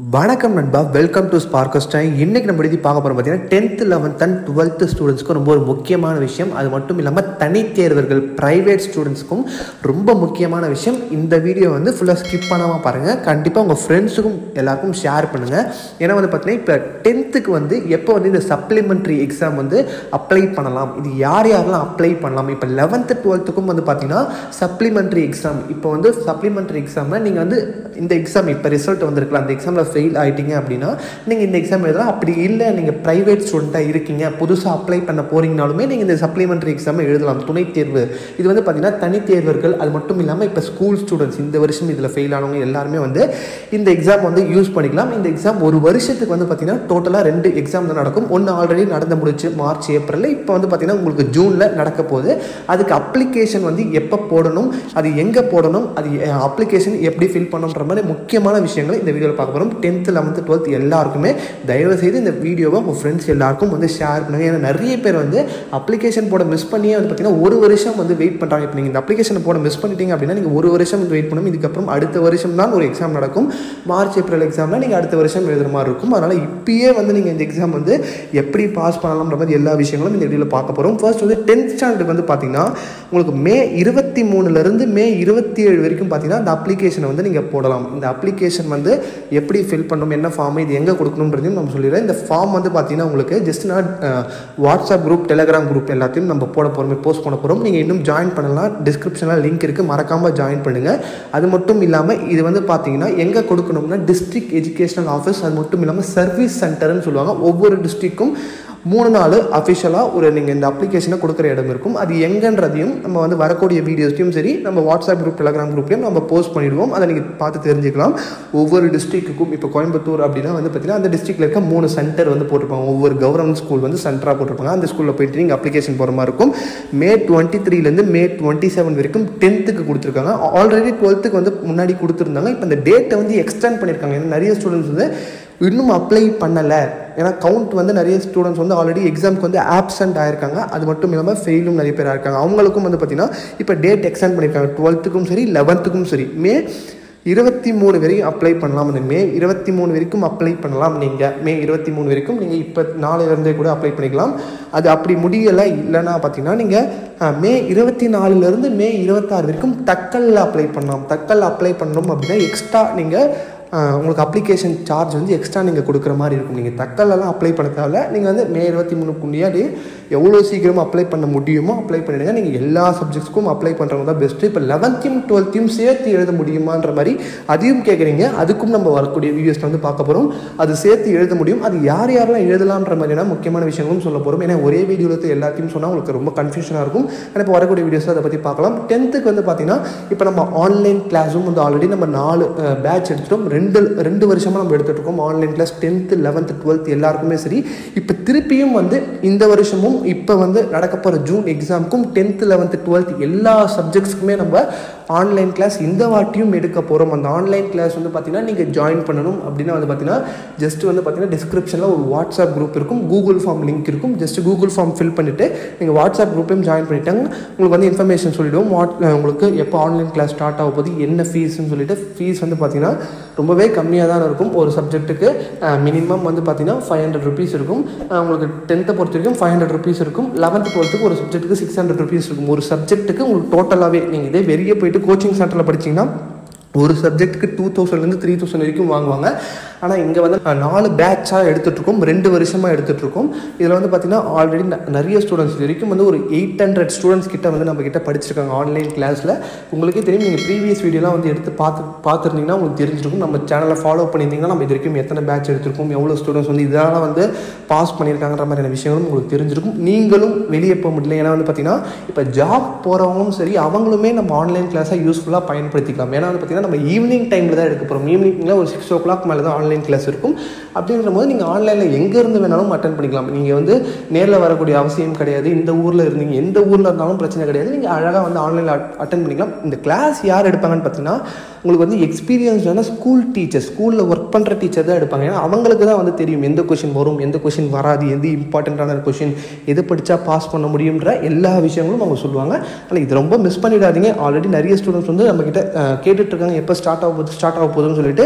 வணக்கம் நண்பா welcome to ஸ்பார்க்கஸ் time இன்னைக்கு நம்ம எழுதி பார்க்க போகிறோம் பார்த்தீங்கன்னா டென்த்து லெவன்த் அண்ட் டுவெல்த்து ஸ்டூடெண்ட்ஸ்க்கும் ரொம்ப ஒரு முக்கியமான விஷயம் அது மட்டும் இல்லாமல் தனித்தேர்வர்கள் ப்ரைவேட் ஸ்டூடெண்ட்ஸ்க்கும் ரொம்ப முக்கியமான விஷயம் இந்த வீடியோ வந்து ஃபுல்லாக ஸ்கிப் பண்ணாமல் பாருங்கள் கண்டிப்பாக உங்கள் ஃப்ரெண்ட்ஸுக்கும் எல்லாருக்கும் ஷேர் பண்ணுங்கள் ஏன்னா வந்து பார்த்தீங்கன்னா இப்போ டென்த்துக்கு வந்து எப்போ வந்து இந்த சப்ளிமெண்ட்ரி எக்ஸாம் வந்து அப்ளை பண்ணலாம் இது யார் யாரெல்லாம் அப்ளை பண்ணலாம் இப்போ லெவன்த்து டுவெல்த்துக்கும் வந்து பார்த்தீங்கன்னா சப்ளிமெண்ட்ரி எக்ஸாம் இப்போ வந்து சப்ளிமெண்ட்ரி எக்ஸாமில் நீங்கள் வந்து இந்த எக்ஸாம் இப்போ ரிசல்ட் வந்திருக்கலாம் அந்த எக்ஸாமில் ஃபெயில் ஆகிட்டீங்க அப்படின்னா நீங்கள் இந்த எக்ஸாம் எழுதலாம் அப்படி இல்லை நீங்கள் ப்ரைவேட் ஸ்டூடெண்ட்டாக இருக்கீங்க புதுசாக அப்ளை பண்ண போகிறீங்கனாலுமே நீங்கள் இந்த சப்ளிமெண்ட்ரி எக்ஸாமை எழுதலாம் துணைத் தேர்வு இது வந்து பார்த்தீங்கன்னா தனித்தேர்வர்கள் அது மட்டும் இல்லாமல் இப்போ ஸ்கூல் ஸ்டூடெண்ட்ஸ் இந்த வருஷம் இதில் ஃபெயில் ஆனவங்க எல்லாருமே வந்து இந்த எக்ஸாம் வந்து யூஸ் பண்ணிக்கலாம் இந்த எக்ஸாம் ஒரு வருஷத்துக்கு வந்து பார்த்தீங்கன்னா டோட்டலாக ரெண்டு எக்ஸாம் தான் நடக்கும் ஒன்று ஆல்ரெடி நடந்து முடிச்சு மார்ச் ஏப்ரலில் இப்போ வந்து பார்த்தீங்கன்னா உங்களுக்கு ஜூனில் நடக்க போகுது அதுக்கு அப்ளிகேஷன் வந்து எப்போ போடணும் அது எங்கே போடணும் அது அப்ளிகேஷன் எப்படி ஃபில் பண்ணணுன்ற மாதிரி முக்கியமான விஷயங்களை இந்த வீடியோவில் பார்க்க போகிறோம் டென்த்து லெவன்த்து டுவெல்த் எல்லாருக்குமே தயவு செய்து இந்த வீடியோவை உங்கள் ஃப்ரெண்ட்ஸ் எல்லாருக்கும் வந்து ஷேர் பண்ணுங்கள் ஏன்னா நிறைய பேர் வந்து அப்ளிகேஷன் போட மிஸ் பண்ணியே வந்து பார்த்தீங்கன்னா ஒரு வருஷம் வந்து வெயிட் பண்ணுறாங்க இப்போ நீங்கள் இந்த அப்ளிகேஷன் போட மிஸ் பண்ணிட்டீங்க அப்படின்னா நீங்கள் ஒரு வருஷம் வந்து வெயிட் பண்ணணும் இதுக்கப்புறம் அடுத்த வருஷம் தான் ஒரு எக்ஸாம் நடக்கும் மார்ச் ஏப்ரல் எக்ஸாமில் நீங்கள் அடுத்த வருஷம் எழுதுற மாதிரி இருக்கும் அதனால் இப்பயே வந்து நீங்கள் இந்த எக்ஸாம் வந்து எப்படி பாஸ் பண்ணலாம்ன்ற மாதிரி எல்லா விஷயங்களும் இந்த வீடியோவில் பார்க்க போகிறோம் ஃபர்ஸ்ட் வந்து டென்த் ஸ்டாண்டர்டுக்கு வந்து பார்த்தீங்கன்னா உங்களுக்கு மே இருபத்தி மூணுலேருந்து மே இருபத்தி ஏழு வரைக்கும் பார்த்தீங்கன்னா இந்த அப்ளிகேஷனை வந்து நீங்கள் போடலாம் இந்த அப்ளிகேஷன் வந்து எப்படி ஃபில் பண்ணணும் என்ன ஃபார்ம் இது எங்கே கொடுக்கணுன்றதையும் நம்ம சொல்லிடுறேன் இந்த ஃபார்ம் வந்து பார்த்தீங்கன்னா உங்களுக்கு ஜஸ்ட் நான் வாட்ஸ்அப் குரூப் டெலிகிராம் குரூப் எல்லாத்தையும் நம்ம போட போகிறோம் போஸ்ட் பண்ண போகிறோம் நீங்கள் இன்னும் ஜாயின் பண்ணலாம் டிஸ்கிரிப்ஷனில் லிங்க் இருக்குது மறக்காமல் ஜாயின் பண்ணுங்கள் அது மட்டும் இல்லாமல் இது வந்து பார்த்தீங்கன்னா எங்கே கொடுக்கணும்னா டிஸ்ட்ரிக்ட் எஜுகேஷனல் ஆஃபீஸ் அது மட்டும் இல்லாமல் சர்வீஸ் சென்டர்னு சொல்லுவாங்க ஒவ்வொரு டிஸ்ட்ரிக்கும் மூணு நாள் அஃபிஷியலாக ஒரு நீங்கள் இந்த அப்ளிகேஷனை கொடுக்குற இடம் இருக்கும் அது எங்கன்றதையும் நம்ம வந்து வரக்கூடிய வீடியோஸ்லையும் சரி நம்ம வாட்ஸ்அப் குரூப் டெலிகிராம் குரூப்லையும் நம்ம போஸ்ட் பண்ணிடுவோம் அதை நீங்கள் பார்த்து தெரிஞ்சுக்கலாம் ஒவ்வொரு டிஸ்ட்ரிக்ட்டுக்கும் இப்போ கோயம்புத்தூர் அப்படின்னா வந்து பார்த்தீங்கன்னா அந்த டிஸ்ட்ரிக்டில் இருக்க மூணு சென்டர் வந்து போட்டிருப்பாங்க ஒவ்வொரு கவர்மெண்ட் ஸ்கூல் வந்து சென்டராக போட்டிருப்பாங்க அந்த ஸ்கூலில் போயிட்டு நீங்கள் அப்ளிகேஷன் போகிற மாதிரி இருக்கும் மே டுவெண்ட்டி த்ரீலேருந்து மே டுவெண்ட்டி செவன் வரைக்கும் டென்த்துக்கு கொடுத்துருக்காங்க ஆல்ரெடி டுவெல்த்துக்கு வந்து முன்னாடி கொடுத்துருந்தாங்க இப்போ இந்த டேட்டை வந்து எக்ஸ்டெண்ட் பண்ணியிருக்காங்க ஏன்னா நிறைய ஸ்டூடெண்ட்ஸ் வந்து இன்னும் அப்ளை பண்ணலை ஏன்னா கவுண்ட் வந்து நிறைய ஸ்டூடெண்ட்ஸ் வந்து ஆல்ரெடி எக்ஸாமுக்கு வந்து ஆப்சண்ட் ஆயிருக்காங்க அது மட்டும் இல்லாமல் ஃபெயிலும் நிறைய பேர் இருக்காங்க அவங்களுக்கும் வந்து பார்த்தீங்கன்னா இப்போ டேட் எக்ஸ்டெண்ட் பண்ணியிருக்காங்க டுவெல்த்துக்கும் சரி லெவன்த்துக்கும் சரி மே இருபத்தி மூணு வரைக்கும் அப்ளை பண்ணலாம் அந்த மே இருபத்தி மூணு வரைக்கும் அப்ளை பண்ணலாம் நீங்கள் மே இருபத்தி மூணு வரைக்கும் நீங்கள் இப்போ நாளையிலேருந்தே கூட அப்ளை பண்ணிக்கலாம் அது அப்படி முடியலை இல்லைன்னா பார்த்தீங்கன்னா நீங்கள் மே இருபத்தி நாலுலேருந்து மே இருபத்தாறு வரைக்கும் தக்கல்ல அப்ளை பண்ணலாம் தக்கல் அப்ளை பண்ணணும் அப்படின்னா எக்ஸ்ட்ரா நீங்கள் உங்களுக்கு அப்ளிகேஷன் சார்ஜ் வந்து எக்ஸ்ட்ரா நீங்கள் கொடுக்குற மாதிரி இருக்கும் நீங்கள் தக்கல்லாம் அப்ளை பண்ண தேவையில்ல நீங்கள் வந்து மே இருபத்தி மூணுக்கு முன்னாடி எவ்வளோ சீக்கிரமாக அப்ளை பண்ண முடியுமோ அப்ளை பண்ணிடுங்க நீங்கள் எல்லா சப்ஜெக்ட்ஸ்க்கும் அப்ளை பண்ணுறவங்க தான் பெஸ்ட்டு இப்போ லெவன்த்தையும் டுவெல்த்தையும் சேர்த்து எழுத முடியுமான்ற மாதிரி அதையும் கேட்குறீங்க அதுக்கும் நம்ம வரக்கூடிய வீடியோஸில் வந்து பார்க்க போகிறோம் அது சேர்த்து எழுத முடியும் அது யார் யாரெல்லாம் எழுதலான்ற மாதிரியான முக்கியமான விஷயங்களும் சொல்ல போகிறோம் ஏன்னா ஒரே வீடியோவில் எல்லாத்தையும் சொன்னால் உங்களுக்கு ரொம்ப கன்ஃபியூஷனாக இருக்கும் ஆனால் இப்போ வரக்கூடிய வீடியோஸ் அதை பற்றி பார்க்கலாம் டென்த்துக்கு வந்து பார்த்தீங்கன்னா இப்போ நம்ம ஆன்லைன் கிளாஸும் வந்து ஆல்ரெடி நம்ம நாலு பேட்ச் எடுத்துட்டோம் ரெண்டு ரெண்டு வருஷமாக நம்ம எடுத்துகிட்டு இருக்கோம் online class tenth eleventh twelfth எல்லாருக்குமே சரி இப்போ திருப்பியும் வந்து இந்த வருஷமும் இப்போ வந்து நடக்க போகிற ஜூன் எக்ஸாமுக்கும் டென்த்து லெவன்த்து டுவெல்த் எல்லா சப்ஜெக்ட்ஸ்க்குமே நம்ம ஆன்லைன் கிளாஸ் இந்த வாட்டியும் எடுக்க போகிறோம் அந்த ஆன்லைன் கிளாஸ் வந்து பார்த்தீங்கன்னா நீங்கள் ஜாயின் பண்ணணும் அப்படின்னா வந்து பார்த்தீங்கன்னா ஜஸ்ட் வந்து பார்த்தீங்கன்னா டிஸ்கிரிப்ஷனில் ஒரு வாட்ஸ்அப் குரூப் இருக்கும் கூகுள் ஃபார்ம் லிங்க் இருக்கும் ஜஸ்ட் கூகுள் ஃபார்ம் ஃபில் பண்ணிவிட்டு நீங்கள் வாட்ஸ்அப் குரூப்பையும் ஜாயின் பண்ணிட்டாங்க உங்களுக்கு வந்து இன்ஃபர்மேஷன் சொல்லிவிடுவோம் வாட் உங்களுக்கு எப்போ ஆன்லைன் கிளாஸ் ஸ்டார்ட் ஆக போகுது என்ன ஃபீஸ்ன்னு சொல்லிட்டு ஃபீஸ் வந்து பார்த்தீங்கன்னா ரொம்பவே கம்மியாக தான் இருக்கும் ஒரு சப்ஜெக்ட்டுக்கு மினிமம் வந்து பார்த்தீங்கன்னா ஃபைவ் ஹண்ட்ரட் ருபீஸ் இருக்கும் உங்களுக்கு டென்த்தை பொறுத்த வரைக்கும் ஃபைவ் ஹண்ட்ரட் ருபீஸ் இருக்கும் லெவன்த்து டுவெல்த்துக்கு ஒரு சப்ஜெக்ட்டுக்கு சிக்ஸ் ஹண்ட்ரட் ருபீஸ் இருக்கும் ஒரு சப்ஜெக்ட்டுக்கு உங்களுக்கு டோட்டலாகவே நீங்கள் இதே வெளியே போயிட்டு கோச்சிங் சென்டரில் படிச்சிங்கன்னா ஒரு சப்ஜெக்ட்டுக்கு டூ தௌசண்ட்லேருந்து த்ரீ தௌசண்ட் வரைக்கும் வாங்குவாங்க ஆனால் இங்கே வந்து நாலு பேட்சாக எடுத்துகிட்ருக்கோம் ரெண்டு வருஷமாக எடுத்துகிட்ருக்கோம் இதில் வந்து பார்த்திங்கன்னா ஆல்ரெடி நிறைய ஸ்டூடெண்ட்ஸ் இது வரைக்கும் வந்து ஒரு எயிட் ஹண்ட்ரட் ஸ்டூடெண்ட்ஸ் கிட்ட வந்து நம்ம கிட்ட படிச்சிருக்காங்க ஆன்லைன் கிளாஸில் உங்களுக்கே தெரியும் நீங்கள் ப்ரீவியஸ் வீடியோலாம் வந்து எடுத்து பார்த்து பார்த்துருந்தீங்கன்னா உங்களுக்கு தெரிஞ்சிருக்கும் நம்ம சேனலை ஃபாலோ பண்ணியிருந்தீங்கன்னா நம்ம இது வரைக்கும் எத்தனை பேட்ச் எடுத்திருக்கோம் எவ்வளோ ஸ்டூடெண்ட்ஸ் வந்து இதனால் வந்து பாஸ் பண்ணியிருக்காங்கன்ற மாதிரியான விஷயங்களும் உங்களுக்கு தெரிஞ்சிருக்கும் நீங்களும் வெளியே போக முடியல ஏன்னா வந்து பார்த்தீங்கன்னா இப்போ ஜாப் போகிறவங்களும் சரி அவங்களுமே நம்ம ஆன்லைன் கிளாஸாக யூஸ்ஃபுல்லாக பயன்படுத்திக்கலாம் ஏன்னா வந்து பார்த்திங்கன்னா நம்ம ஈவினிங் டைமில் தான் எடுக்க போகிறோம் ஈவினிங்கில் ஒரு சிக்ஸ் ஓ கிளாக் மேலே தான் ஆன்லைன் கிளாஸ் இருக்கும் அப்படின்ற போது நீங்கள் ஆன்லைனில் எங்கேருந்து வேணாலும் அட்டன் பண்ணிக்கலாம் நீங்கள் வந்து நேரில் வரக்கூடிய அவசியம் கிடையாது இந்த ஊரில் இருந்தீங்க எந்த ஊரில் இருந்தாலும் பிரச்சனை கிடையாது நீங்கள் அழகாக வந்து ஆன்லைனில் அட்டன் பண்ணிக்கலாம் இந்த கிளாஸ் யார் எடுப்பாங்கன்னு பார்த்தீங்கன்னா உங்களுக்கு வந்து எக்ஸ்பீரியன்ஸான ஸ்கூல் டீச்சர் ஸ்கூலில் ஒர்க் பண்ணுற டீச்சர் தான் எடுப்பாங்க ஏன்னா அவங்களுக்கு தான் வந்து தெரியும் எந்த கொஷின் வரும் எந்த கொஷின் வராது எது இம்பார்ட்டண்ட்டான கொஷின் எது படித்தா பாஸ் பண்ண முடியுன்ற எல்லா விஷயங்களும் அவங்க சொல்லுவாங்க ஆனால் இது ரொம்ப மிஸ் பண்ணிடாதீங்க ஆல்ரெடி நிறைய ஸ்டூடெண்ட்ஸ் வந்து நம்மக்கிட்ட கேட்டுட்ருக்காங்க எப்போ ஸ்டார்ட் ஆக போகுது ஸ்டார்ட் ஆக போகுதுன்னு சொல்லிட்டு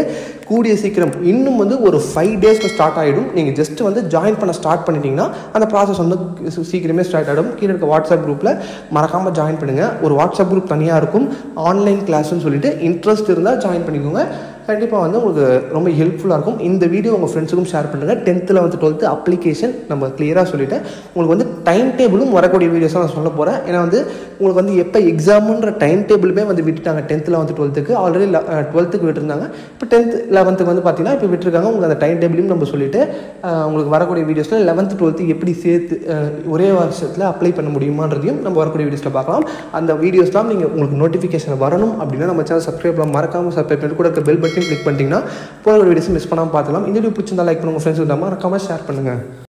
கூடிய சீக்கிரம் இன்னும் வந்து ஒரு ஃபைவ் டேஸ்க்கு ஸ்டார்ட் ஆகிடும் நீங்கள் ஜஸ்ட் வந்து ஜாயின் பண்ண ஸ்டார்ட் பண்ணிட்டீங்கன்னா அந்த ப்ராசஸ் வந்து சீ- சீக்கிரமே ஸ்டார்ட் ஆகிடும் கீழே இருக்க வாட்ஸ்அப் குரூப்பில் மறக்காமல் ஜாயின் பண்ணுங்கள் ஒரு வாட்ஸ்அப் குரூப் தனியாக இருக்கும் ஆன்லைன் கிளாஸ்னு சொல்லிட்டு இன்ட்ரெஸ்ட் இருந்தால் ஜாயின் பண்ணிக்கோங்க கண்டிப்பாக வந்து உங்களுக்கு ரொம்ப ஹெல்ப்ஃபுல்லாக இருக்கும் இந்த வீடியோ உங்கள் ஃப்ரெண்ட்ஸுக்கும் ஷேர் பண்ணுங்கள் டென்த்தில் வந்து டுவெல்த்து அப்ளிகேஷன் நம்ம கிளியராக சொல்லிட்டேன் உங்களுக்கு வந்து டைம் டேபிளும் வரக்கூடிய வீடியோஸாக நான் சொல்ல போகிறேன் ஏன்னா வந்து உங்களுக்கு வந்து எப்போ எக்ஸாமுன்ற டைம் டேபிளுமே வந்து விட்டுட்டாங்க டென்த்தில் வந்து டுவெல்த்துக்கு ஆல்ரெடி டுவெல்த்துக்கு விட்டுருந்தாங்க இப்போ டென்த் லெவன்த்துக்கு வந்து பார்த்தீங்கன்னா இப்போ விட்டுருக்காங்க உங்களுக்கு அந்த டைம் டேபிளையும் நம்ம சொல்லிட்டு அஹ், உங்களுக்கு வரக்கூடிய வீடியோஸில் லெவன்த்து டுவெல்த்து எப்படி சேர்த்து அஹ், ஒரே வருஷத்தில் அப்ளை பண்ண முடியுமான்றதையும் நம்ம வரக்கூடிய வீடியோஸில் பார்க்கலாம் அந்த வீடியோஸ்லாம் நீங்கள் உங்களுக்கு நோட்டிஃபிகேஷன் வரணும் அப்படின்னா நம்ம சேனல் சப்ஸ்கிரைப் மறக்காமல் சப்ஸ்கிரைப் பண்ணிட்டு கூட இருக்க பெல் பட்டன் கிளிக் பண்ணிட்டீங்கன்னா போகிற வீடியோஸ் மிஸ் பண்ணாமல் பார்த்துக்கலாம் இந்த வீடியோ பிடிச்சிருந்தா லைக் பண்ணுங்கள் ஃப்ரெண்ட்ஸ் மறக்காமல் ஷேர் பண்ணுங்கள்